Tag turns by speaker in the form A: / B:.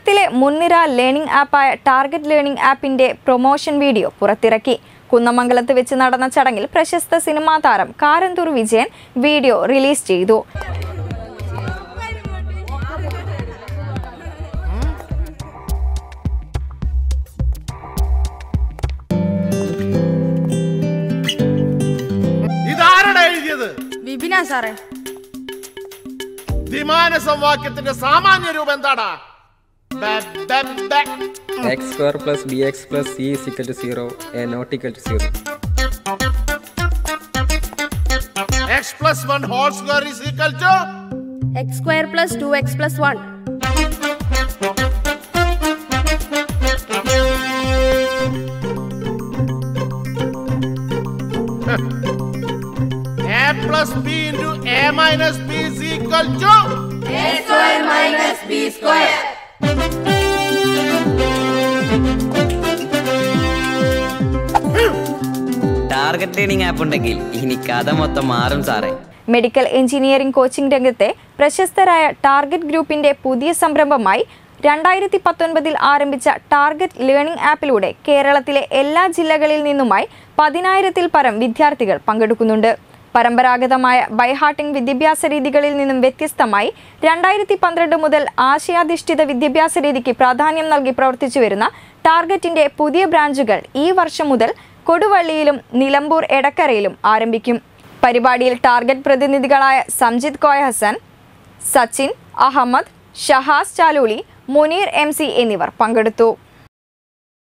A: കേരളത്തിലെ മുൻനിര ലേണിംഗ് ആപ്പായ ടാർഗറ്റ് ലേണിംഗ് ആപ്പിന്റെ പ്രൊമോഷൻ വീഡിയോ പുറത്തിറക്കി കുന്നമംഗലത്ത് വെച്ച് നടന്ന ചടങ്ങിൽ പ്രശസ്ത സിനിമാ താരം കാരന്തൂർ വിജയൻ വീഡിയോ റിലീസ് ചെയ്തു
B: ഇതാരുടെ എഴുതിയത്
C: വിപിന സാറേ
B: ദ്വിമാന സമവാക്യത്തിന്റെ സാമാന്യ രൂപം എന്താടാ ബെ, ബെ, ബെ.
D: x square plus bx plus c is equal to 0 and not equal to 0.
B: x plus 1 whole square is equal to
C: x square plus two x plus one
B: a plus b into a minus b is equal to
E: Target training app ഉണ്ടെങ്കിൽ ഇനി കഥ മൊത്തം മാറും സാറേ
A: medical engineering coaching രംഗത്തെ പ്രശസ്തരായ target ഗ്രൂപ്പിന്റെ പുതിയ സംരംഭമായി രണ്ടായിരത്തി പത്തൊൻപതിൽ ആരംഭിച്ച ടാർഗറ്റ് ലേണിംഗ് ആപ്പിലൂടെ കേരളത്തിലെ എല്ലാ ജില്ലകളിൽ നിന്നുമായി പതിനായിരത്തിൽ പരം വിദ്യാർത്ഥികൾ പങ്കെടുക്കുന്നുണ്ട് പരമ്പരാഗതമായ ബൈഹാർട്ടിംഗ് വിദ്യാഭ്യാസ രീതികളിൽ നിന്നും വ്യത്യസ്തമായി രണ്ടായിരത്തി പന്ത്രണ്ട് മുതൽ ആശയാധിഷ്ഠിത വിദ്യാഭ്യാസ രീതിക്ക് പ്രാധാന്യം നൽകി പ്രവർത്തിച്ചു വരുന്ന ടാർഗറ്റിന്റെ പുതിയ ബ്രാഞ്ചുകൾ ഈ വർഷം മുതൽ കൊടുവള്ളിയിലും നിലമ്പൂർ എടക്കരയിലും ആരംഭിക്കും പരിപാടിയിൽ ടാർഗറ്റ് പ്രതിനിധികളായ സംജിത് കോയ ഹസൻ സച്ചിൻ അഹമ്മദ് ഷഹാസ് ചാലൂളി മുനീർ എം സി എന്നിവർ പങ്കെടുത്തു